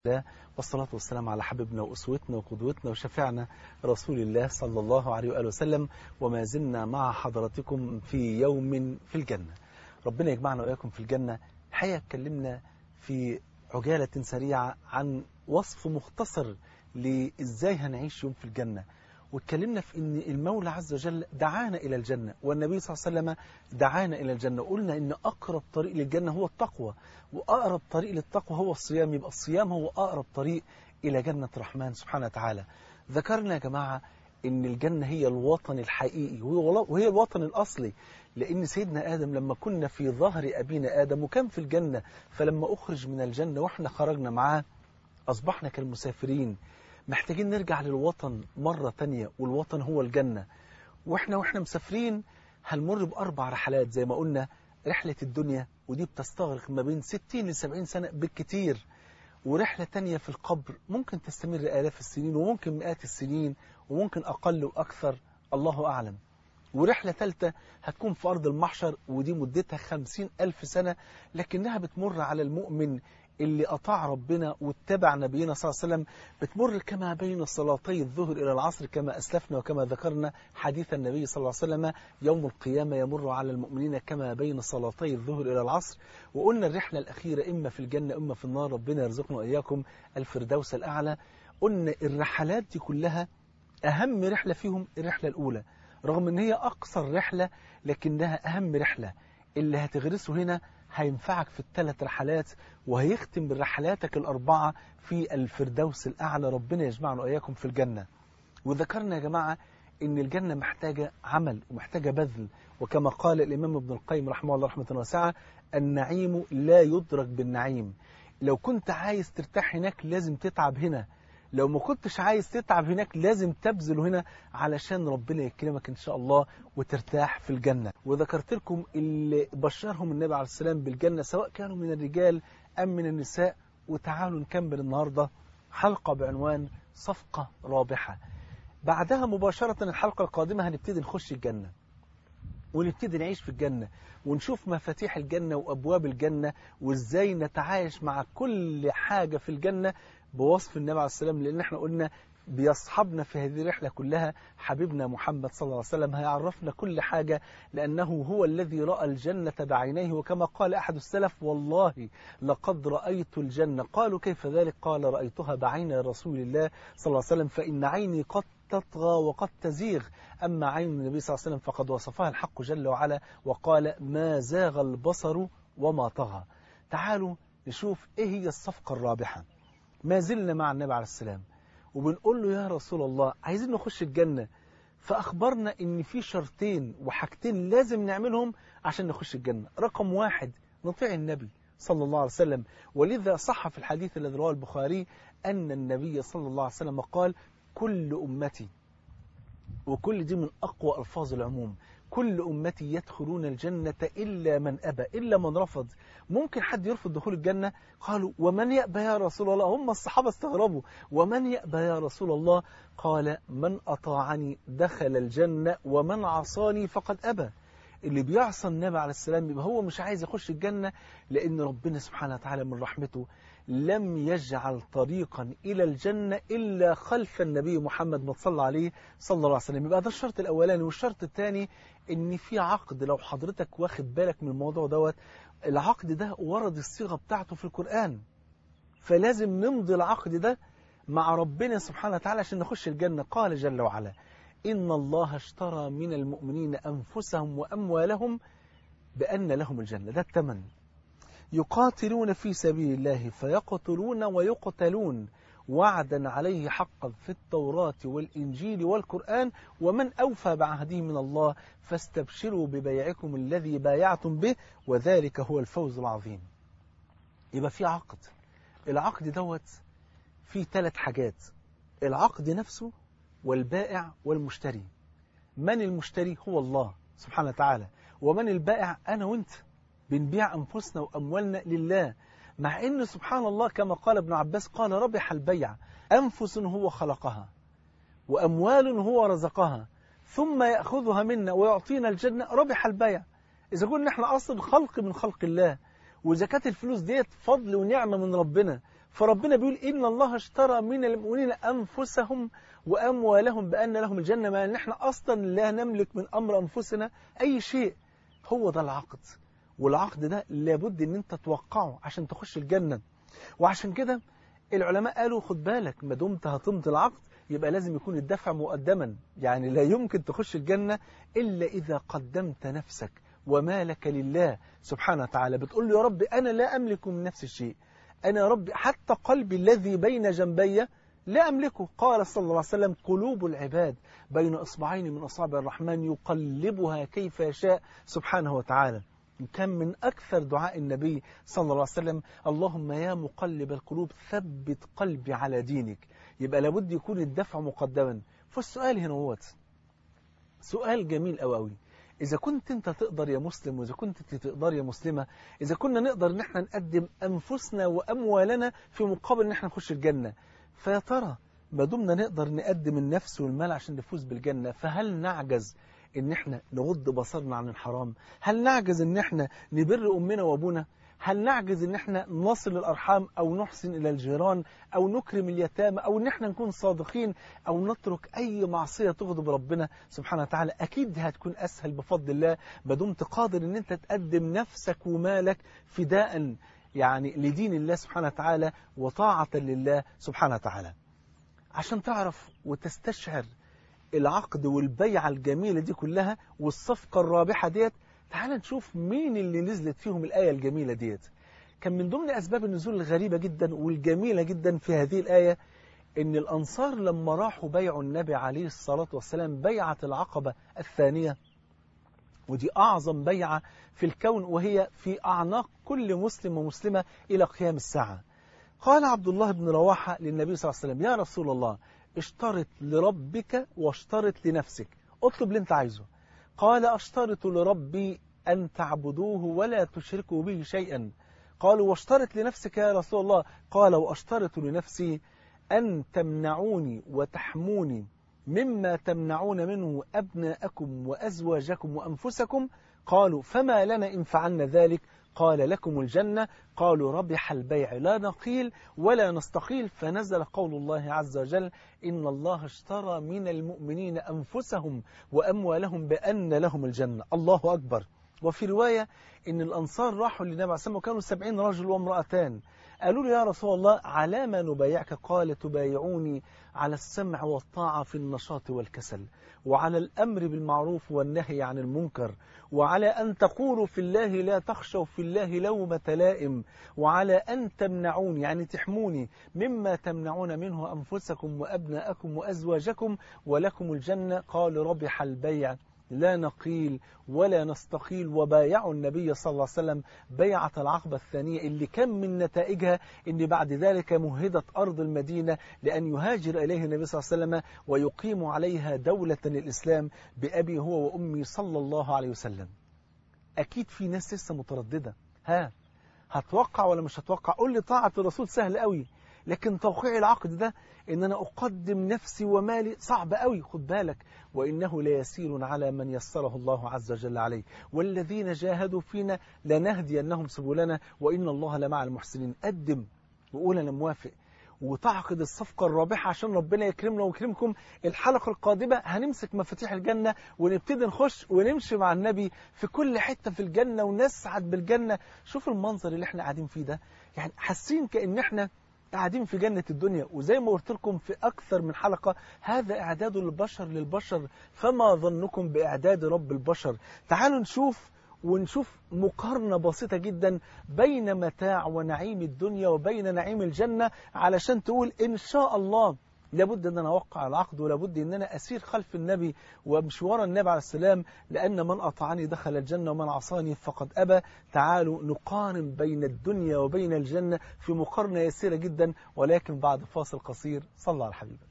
الله والصلاة والسلام على حبيبنا وأسوتنا وقدوتنا وشفيعنا رسول الله صلى الله عليه وآله وسلم وما زلنا مع حضراتكم في يوم في الجنة ربنا يجمعنا وإياكم في الجنة الحقيقة اتكلمنا في عجالة سريعة عن وصف مختصر لإزاي هنعيش يوم في الجنة واتكلمنا في ان المولى عز وجل دعانا الى الجنه والنبي صلى الله عليه وسلم دعانا الى الجنه قلنا ان اقرب طريق للجنه هو التقوى واقرب طريق للتقوى هو الصيام يبقى الصيام هو اقرب طريق الى جنه الرحمن سبحانه وتعالى ذكرنا يا جماعه ان الجنه هي الوطن الحقيقي وهي الوطن الاصلي لان سيدنا ادم لما كنا في ظهر ابينا ادم وكان في الجنه فلما اخرج من الجنه واحنا خرجنا معاه اصبحنا كالمسافرين محتاجين نرجع للوطن مرة تانية والوطن هو الجنة واحنا واحنا مسافرين هنمر بأربع رحلات زي ما قلنا رحلة الدنيا ودي بتستغرق ما بين 60 ل 70 سنة بالكتير ورحلة تانية في القبر ممكن تستمر آلاف السنين وممكن مئات السنين وممكن أقل وأكثر الله أعلم ورحلة ثالثة هتكون في أرض المحشر ودي مدتها خمسين ألف سنة لكنها بتمر على المؤمن اللي أطاع ربنا واتبع نبينا صلى الله عليه وسلم بتمر كما بين صلاتي الظهر إلى العصر كما أسلفنا وكما ذكرنا حديث النبي صلى الله عليه وسلم يوم القيامة يمر على المؤمنين كما بين صلاتي الظهر إلى العصر وقلنا الرحلة الأخيرة إما في الجنة إما في النار ربنا يرزقنا وإياكم الفردوس الأعلى قلنا الرحلات دي كلها أهم رحلة فيهم الرحلة الأولى رغم ان هي اقصر رحلة لكنها اهم رحلة اللي هتغرسه هنا هينفعك في الثلاث رحلات وهيختم برحلاتك الاربعة في الفردوس الاعلى ربنا يجمعنا واياكم في الجنة وذكرنا يا جماعة ان الجنة محتاجة عمل ومحتاجة بذل وكما قال الامام ابن القيم رحمه الله رحمة واسعة النعيم لا يدرك بالنعيم لو كنت عايز ترتاح هناك لازم تتعب هنا لو ما كنتش عايز تتعب هناك لازم تبذل هنا علشان ربنا يكرمك ان شاء الله وترتاح في الجنة وذكرت لكم اللي بشرهم النبي عليه السلام بالجنة سواء كانوا من الرجال ام من النساء وتعالوا نكمل النهاردة حلقة بعنوان صفقة رابحة بعدها مباشرة الحلقة القادمة هنبتدي نخش الجنة ونبتدي نعيش في الجنة ونشوف مفاتيح الجنة وأبواب الجنة وإزاي نتعايش مع كل حاجة في الجنة بوصف النبي عليه السلام لأن احنا قلنا بيصحبنا في هذه الرحلة كلها حبيبنا محمد صلى الله عليه وسلم هيعرفنا كل حاجة لأنه هو الذي رأى الجنة بعينيه وكما قال أحد السلف والله لقد رأيت الجنة قالوا كيف ذلك قال رأيتها بعين رسول الله صلى الله عليه وسلم فإن عيني قد تطغى وقد تزيغ أما عين النبي صلى الله عليه وسلم فقد وصفها الحق جل وعلا وقال ما زاغ البصر وما طغى تعالوا نشوف إيه هي الصفقة الرابحة ما زلنا مع النبي عليه السلام وبنقول له يا رسول الله عايزين نخش الجنة فأخبرنا إن في شرطين وحاجتين لازم نعملهم عشان نخش الجنة رقم واحد نطيع النبي صلى الله عليه وسلم ولذا صح في الحديث الذي رواه البخاري أن النبي صلى الله عليه وسلم قال كل أمتي وكل دي من أقوى ألفاظ العموم كل أمتي يدخلون الجنة إلا من أبى إلا من رفض ممكن حد يرفض دخول الجنة قالوا ومن يأبى يا رسول الله هم الصحابة استغربوا ومن يأبى يا رسول الله قال من أطاعني دخل الجنة ومن عصاني فقد أبى اللي بيعصى النبي عليه السلام يبقى هو مش عايز يخش الجنة لأن ربنا سبحانه وتعالى من رحمته لم يجعل طريقا إلى الجنة إلا خلف النبي محمد ما صلى عليه صلى الله عليه وسلم يبقى ده الشرط الأولاني والشرط الثاني إن في عقد لو حضرتك واخد بالك من الموضوع دوت العقد ده ورد الصيغة بتاعته في القرآن فلازم نمضي العقد ده مع ربنا سبحانه وتعالى عشان نخش الجنة قال جل وعلا إن الله اشترى من المؤمنين أنفسهم وأموالهم بأن لهم الجنة ده الثمن يقاتلون في سبيل الله فيقتلون ويقتلون وعدا عليه حقا في التوراة والإنجيل والقرآن ومن أوفى بعهده من الله فاستبشروا ببيعكم الذي بايعتم به وذلك هو الفوز العظيم يبقى في عقد العقد دوت فيه ثلاث حاجات العقد نفسه والبائع والمشتري من المشتري هو الله سبحانه وتعالى ومن البائع أنا وانت بنبيع أنفسنا وأموالنا لله مع أن سبحان الله كما قال ابن عباس قال ربح البيع أنفس هو خلقها وأموال هو رزقها ثم يأخذها منا ويعطينا الجنة ربح البيع إذا قلنا احنا أصل خلق من خلق الله وإذا كانت الفلوس ديت فضل ونعمة من ربنا فربنا بيقول إن الله اشترى من المؤمنين أنفسهم وأموالهم بأن لهم الجنة ما نحن أصلا لا نملك من أمر أنفسنا أي شيء هو ده العقد والعقد ده لابد ان انت توقعه عشان تخش الجنة وعشان كده العلماء قالوا خد بالك ما دمت هتمضي العقد يبقى لازم يكون الدفع مقدما يعني لا يمكن تخش الجنة إلا إذا قدمت نفسك ومالك لله سبحانه وتعالى بتقول له يا رب أنا لا أملك من نفس الشيء أنا يا رب حتى قلبي الذي بين جنبي لا أملكه قال صلى الله عليه وسلم قلوب العباد بين إصبعين من أصابع الرحمن يقلبها كيف يشاء سبحانه وتعالى كان من أكثر دعاء النبي صلى الله عليه وسلم اللهم يا مقلب القلوب ثبت قلبي على دينك يبقى لابد يكون الدفع مقدما فالسؤال هنا هو سؤال جميل أوي أوي إذا كنت أنت تقدر يا مسلم وإذا كنت تقدر يا مسلمة إذا كنا نقدر إن احنا نقدم أنفسنا وأموالنا في مقابل إن احنا نخش الجنة فيا ترى ما دمنا نقدر نقدم النفس والمال عشان نفوز بالجنة فهل نعجز ان احنا نغض بصرنا عن الحرام هل نعجز ان احنا نبر امنا وابونا هل نعجز ان احنا نصل الارحام او نحسن الى الجيران او نكرم اليتامى او ان احنا نكون صادقين او نترك اي معصيه تغضب ربنا سبحانه وتعالى اكيد هتكون اسهل بفضل الله ما دمت قادر ان انت تقدم نفسك ومالك فداء يعني لدين الله سبحانه وتعالى وطاعه لله سبحانه وتعالى عشان تعرف وتستشعر العقد والبيعة الجميلة دي كلها والصفقة الرابحة ديت تعال نشوف مين اللي نزلت فيهم الآية الجميلة ديت كان من ضمن أسباب النزول الغريبة جدا والجميلة جدا في هذه الآية إن الأنصار لما راحوا بيعوا النبي عليه الصلاة والسلام بيعة العقبة الثانية ودي أعظم بيعة في الكون وهي في أعناق كل مسلم ومسلمة إلى قيام الساعة قال عبد الله بن رواحة للنبي صلى الله عليه وسلم يا رسول الله اشترط لربك واشترط لنفسك اطلب اللي انت عايزه قال اشترط لربي أن تعبدوه ولا تشركوا به شيئا قالوا واشترط لنفسك يا رسول الله قال واشترط لنفسي أن تمنعوني وتحموني مما تمنعون منه أبناءكم وأزواجكم وأنفسكم قالوا فما لنا إن فعلنا ذلك قال لكم الجنة قالوا ربح البيع لا نقيل ولا نستقيل فنزل قول الله عز وجل إن الله اشترى من المؤمنين أنفسهم وأموالهم بأن لهم الجنة الله أكبر وفي رواية إن الأنصار راحوا للنبي عليه الصلاة وكانوا سبعين رجل وامرأتان قالوا له يا رسول الله على ما نبايعك قال تبايعوني على السمع والطاعة في النشاط والكسل وعلى الأمر بالمعروف والنهي عن المنكر وعلى أن تقولوا في الله لا تخشوا في الله لومة لائم وعلى أن تمنعوني يعني تحموني مما تمنعون منه أنفسكم وأبناءكم وأزواجكم ولكم الجنة قال ربح البيع لا نقيل ولا نستقيل وبايعوا النبي صلى الله عليه وسلم بيعة العقبة الثانية اللي كان من نتائجها ان بعد ذلك مهدت أرض المدينة لأن يهاجر إليه النبي صلى الله عليه وسلم ويقيم عليها دولة الإسلام بأبي هو وأمي صلى الله عليه وسلم أكيد في ناس لسه مترددة ها هتوقع ولا مش هتوقع قول لي طاعة الرسول سهل قوي لكن توقيع العقد ده ان انا اقدم نفسي ومالي صعب قوي خد بالك وانه ليسير على من يسره الله عز وجل عليه والذين جاهدوا فينا لنهدينهم سبلنا وان الله لمع المحسنين قدم وقول انا موافق وتعقد الصفقة الرابحة عشان ربنا يكرمنا ويكرمكم الحلقة القادمة هنمسك مفاتيح الجنة ونبتدي نخش ونمشي مع النبي في كل حتة في الجنة ونسعد بالجنة شوف المنظر اللي احنا قاعدين فيه ده يعني حاسين كأن احنا قاعدين في جنة الدنيا وزي ما قلت لكم في أكثر من حلقة هذا إعداد البشر للبشر فما ظنكم بإعداد رب البشر تعالوا نشوف ونشوف مقارنة بسيطة جدا بين متاع ونعيم الدنيا وبين نعيم الجنة علشان تقول إن شاء الله لابد أن أنا أوقع العقد ولابد أن أنا أسير خلف النبي وامشي ورا النبي عليه السلام لأن من أطعني دخل الجنة ومن عصاني فقد أبى تعالوا نقارن بين الدنيا وبين الجنة في مقارنة يسيرة جدا ولكن بعد فاصل قصير صلى على حبيبك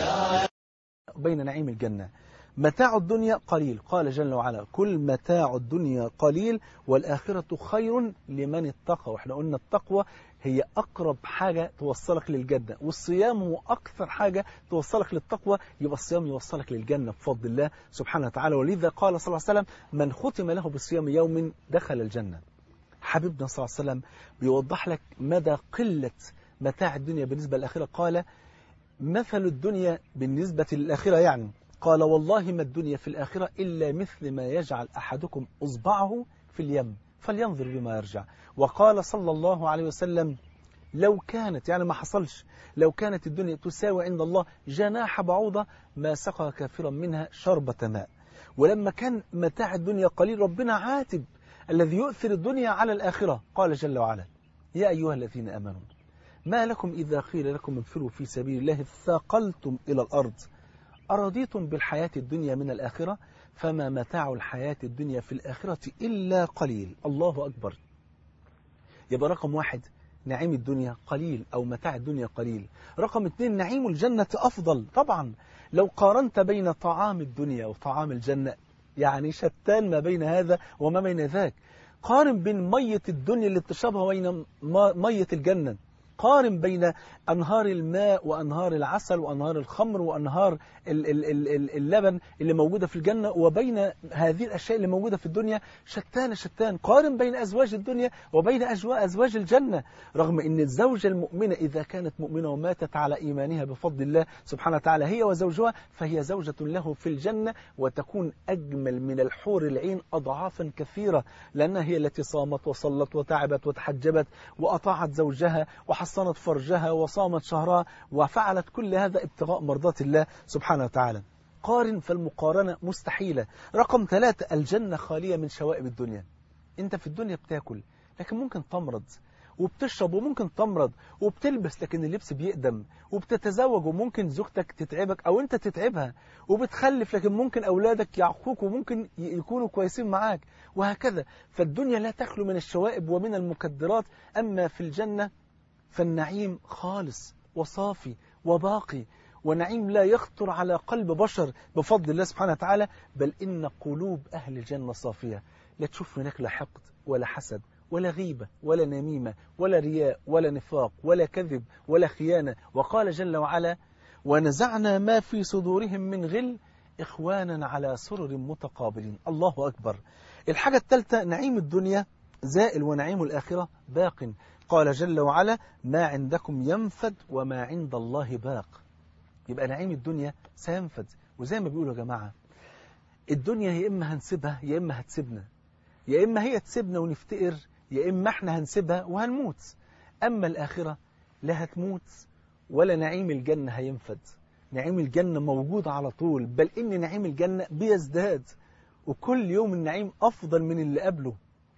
بين نعيم الجنة متاع الدنيا قليل قال جل وعلا كل متاع الدنيا قليل والآخرة خير لمن اتقى واحنا قلنا التقوى هي أقرب حاجة توصلك للجنة والصيام هو أكثر حاجة توصلك للتقوى يبقى الصيام يوصلك للجنة بفضل الله سبحانه وتعالى ولذا قال صلى الله عليه وسلم من ختم له بصيام يوم دخل الجنة حبيبنا صلى الله عليه وسلم بيوضح لك مدى قلة متاع الدنيا بالنسبة للآخرة قال مثل الدنيا بالنسبة للآخرة يعني قال والله ما الدنيا في الآخرة إلا مثل ما يجعل أحدكم أصبعه في اليم فلينظر بما يرجع وقال صلى الله عليه وسلم لو كانت يعني ما حصلش لو كانت الدنيا تساوي عند الله جناح بعوضة ما سقى كافرا منها شربة ماء ولما كان متاع الدنيا قليل ربنا عاتب الذي يؤثر الدنيا على الآخرة قال جل وعلا يا أيها الذين أمنوا ما لكم إذا قيل لكم انفروا في سبيل الله ثاقلتم إلى الأرض أرضيتم بالحياة الدنيا من الآخرة فما متاع الحياة الدنيا في الآخرة إلا قليل الله أكبر يبقى رقم واحد نعيم الدنيا قليل أو متاع الدنيا قليل رقم اثنين نعيم الجنة أفضل طبعا لو قارنت بين طعام الدنيا وطعام الجنة يعني شتان ما بين هذا وما بين ذاك قارن بين مية الدنيا اللي بتشربها وبين مية الجنة قارن بين أنهار الماء وأنهار العسل وأنهار الخمر وأنهار اللبن اللي موجودة في الجنة وبين هذه الأشياء اللي موجودة في الدنيا شتان شتان قارن بين أزواج الدنيا وبين أزواج الجنة رغم أن الزوجة المؤمنة إذا كانت مؤمنة وماتت على إيمانها بفضل الله سبحانه وتعالى هي وزوجها فهي زوجة له في الجنة وتكون أجمل من الحور العين أضعافا كثيرة لأنها هي التي صامت وصلت وتعبت وتحجبت وأطاعت زوجها وحصنت فرجها وصامت شهرها وفعلت كل هذا ابتغاء مرضات الله سبحانه وتعالى قارن فالمقارنة مستحيلة رقم ثلاثة الجنة خالية من شوائب الدنيا انت في الدنيا بتاكل لكن ممكن تمرض وبتشرب وممكن تمرض وبتلبس لكن اللبس بيقدم وبتتزوج وممكن زوجتك تتعبك او انت تتعبها وبتخلف لكن ممكن اولادك يعقوك وممكن يكونوا كويسين معاك وهكذا فالدنيا لا تخلو من الشوائب ومن المكدرات اما في الجنة فالنعيم خالص وصافي وباقي ونعيم لا يخطر على قلب بشر بفضل الله سبحانه وتعالى بل إن قلوب أهل الجنة صافية لا تشوف هناك لا حقد ولا حسد ولا غيبة ولا نميمة ولا رياء ولا نفاق ولا كذب ولا خيانة وقال جل وعلا ونزعنا ما في صدورهم من غل إخوانا على سرر متقابلين الله أكبر الحاجة الثالثة نعيم الدنيا زائل ونعيم الآخرة باق قال جل وعلا ما عندكم ينفد وما عند الله باق يبقى نعيم الدنيا سينفد وزي ما بيقولوا يا جماعة الدنيا يا إما هنسيبها يا إما هتسيبنا يا إما هي تسيبنا ونفتقر يا إما إحنا هنسيبها وهنموت أما الآخرة لا هتموت ولا نعيم الجنة هينفد نعيم الجنة موجود على طول بل إن نعيم الجنة بيزداد وكل يوم النعيم أفضل من اللي قبله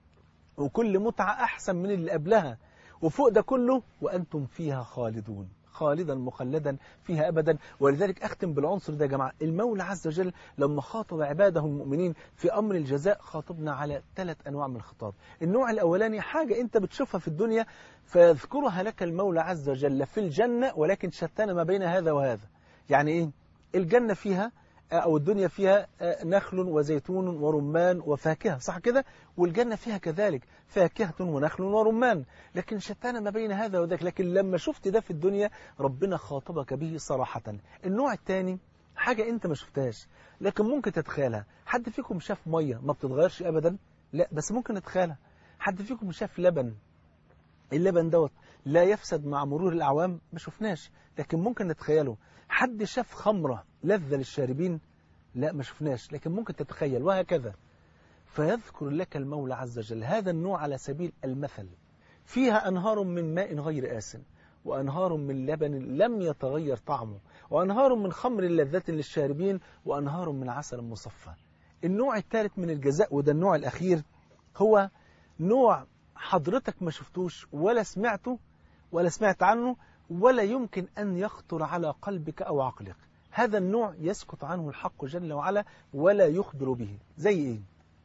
وكل متعة أحسن من اللي قبلها وفوق ده كله وأنتم فيها خالدون خالدا مخلدا فيها أبدا ولذلك أختم بالعنصر ده يا جماعة المولى عز وجل لما خاطب عباده المؤمنين في أمر الجزاء خاطبنا على ثلاث أنواع من الخطاب النوع الأولاني حاجة أنت بتشوفها في الدنيا فيذكرها لك المولى عز وجل في الجنة ولكن شتان ما بين هذا وهذا يعني إيه الجنة فيها أو الدنيا فيها نخل وزيتون ورمان وفاكهة صح كده والجنة فيها كذلك فاكهة ونخل ورمان لكن شتان ما بين هذا وذاك لكن لما شفت ده في الدنيا ربنا خاطبك به صراحة النوع الثاني حاجة انت ما شفتهاش لكن ممكن تتخيلها حد فيكم شاف مية ما بتتغيرش أبدا لا بس ممكن نتخيلها حد فيكم شاف لبن اللبن دوت لا يفسد مع مرور الأعوام ما شفناش لكن ممكن نتخيله حد شاف خمرة لذة للشاربين لا ما شفناش لكن ممكن تتخيل وهكذا فيذكر لك المولى عز وجل هذا النوع على سبيل المثل فيها أنهار من ماء غير آسن وأنهار من لبن لم يتغير طعمه وأنهار من خمر لذة للشاربين وأنهار من عسل مصفى النوع الثالث من الجزاء وده النوع الأخير هو نوع حضرتك ما شفتوش ولا سمعته ولا سمعت عنه ولا يمكن أن يخطر على قلبك أو عقلك هذا النوع يسكت عنه الحق جل وعلا ولا يخبر به زي إيه؟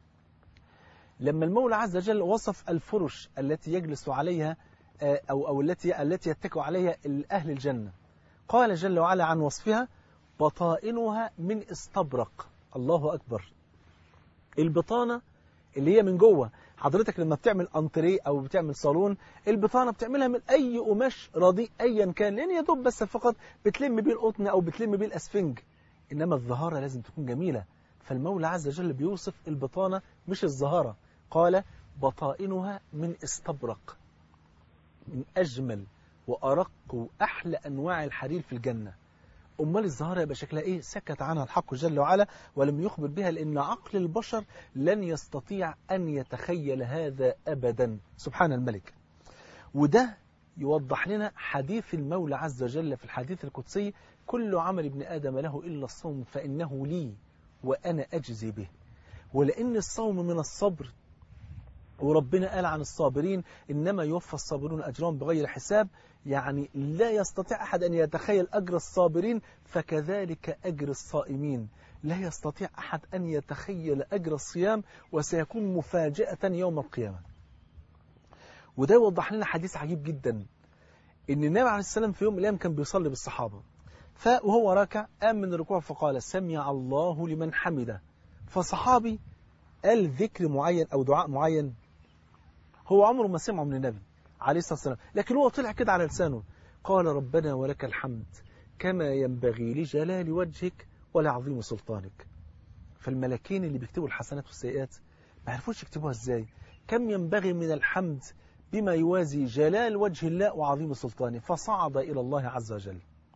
لما المولى عز وجل وصف الفرش التي يجلس عليها أو, أو التي التي يتكئ عليها أهل الجنة قال جل وعلا عن وصفها بطائنها من استبرق الله أكبر البطانة اللي هي من جوه حضرتك لما بتعمل انتريه او بتعمل صالون البطانه بتعملها من اي قماش رديء ايا كان لان يا دوب بس فقط بتلم بيه القطن او بتلم بيه الاسفنج انما الظهاره لازم تكون جميله فالمولى عز وجل بيوصف البطانه مش الظهاره قال بطائنها من استبرق من اجمل وأرق وأحلى أنواع الحرير في الجنة أمال الزهرة يبقى شكلها إيه سكت عنها الحق جل وعلا ولم يخبر بها لأن عقل البشر لن يستطيع أن يتخيل هذا أبدا سبحان الملك وده يوضح لنا حديث المولى عز وجل في الحديث القدسي كل عمل ابن آدم له إلا الصوم فإنه لي وأنا أجزي به ولأن الصوم من الصبر وربنا قال عن الصابرين إنما يوفى الصابرون أجرهم بغير حساب يعني لا يستطيع أحد أن يتخيل أجر الصابرين فكذلك أجر الصائمين لا يستطيع أحد أن يتخيل أجر الصيام وسيكون مفاجأة يوم القيامة وده يوضح لنا حديث عجيب جدا ان النبي عليه السلام في يوم من الايام كان بيصلي بالصحابه فوهو راكع قام من الركوع فقال سمع الله لمن حمده فصحابي قال ذكر معين او دعاء معين هو عمره ما سمعه من النبي عليه الصلاه والسلام لكن هو طلع كده على لسانه قال ربنا ولك الحمد كما ينبغي لجلال وجهك ولعظيم سلطانك فالملكين اللي بيكتبوا الحسنات والسيئات ما عرفوش يكتبوها ازاي كم ينبغي من الحمد بما يوازي جلال وجه الله وعظيم سلطانه فصعد إلى الله عز وجل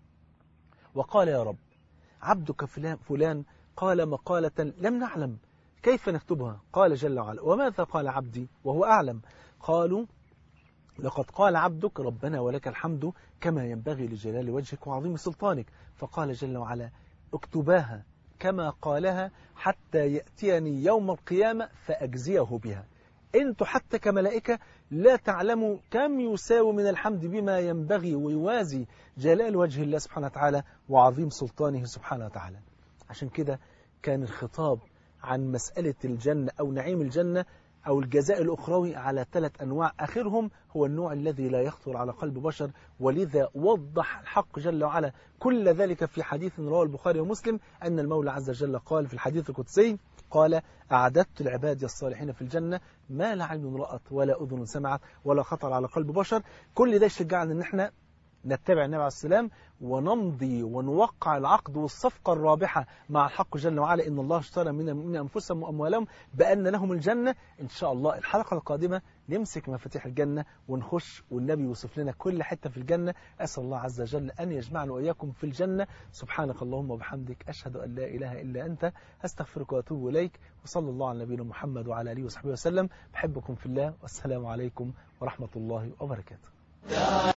وقال يا رب عبدك فلان, فلان قال مقالة لم نعلم كيف نكتبها قال جل وعلا وماذا قال عبدي وهو أعلم قالوا لقد قال عبدك ربنا ولك الحمد كما ينبغي لجلال وجهك وعظيم سلطانك فقال جل وعلا اكتباها كما قالها حتى يأتيني يوم القيامة فأجزيه بها انتوا حتى كملائكة لا تعلموا كم يساوي من الحمد بما ينبغي ويوازي جلال وجه الله سبحانه وتعالى وعظيم سلطانه سبحانه وتعالى عشان كده كان الخطاب عن مسألة الجنة أو نعيم الجنة أو الجزاء الأخروي على ثلاث أنواع آخرهم هو النوع الذي لا يخطر على قلب بشر ولذا وضح الحق جل وعلا كل ذلك في حديث رواه البخاري ومسلم أن المولى عز وجل قال في الحديث القدسي قال أعددت العباد الصالحين في الجنة ما لا عين رأت ولا أذن سمعت ولا خطر على قلب بشر كل ده يشجعنا أن احنا نتبع النبي عليه السلام ونمضي ونوقع العقد والصفقة الرابحة مع الحق جل وعلا إن الله اشترى من من أنفسهم وأموالهم بأن لهم الجنة إن شاء الله الحلقة القادمة نمسك مفاتيح الجنة ونخش والنبي يوصف لنا كل حتة في الجنة أسأل الله عز وجل أن يجمعنا وإياكم في الجنة سبحانك اللهم وبحمدك أشهد أن لا إله إلا أنت أستغفرك وأتوب إليك وصلى الله على نبينا محمد وعلى آله وصحبه وسلم بحبكم في الله والسلام عليكم ورحمة الله وبركاته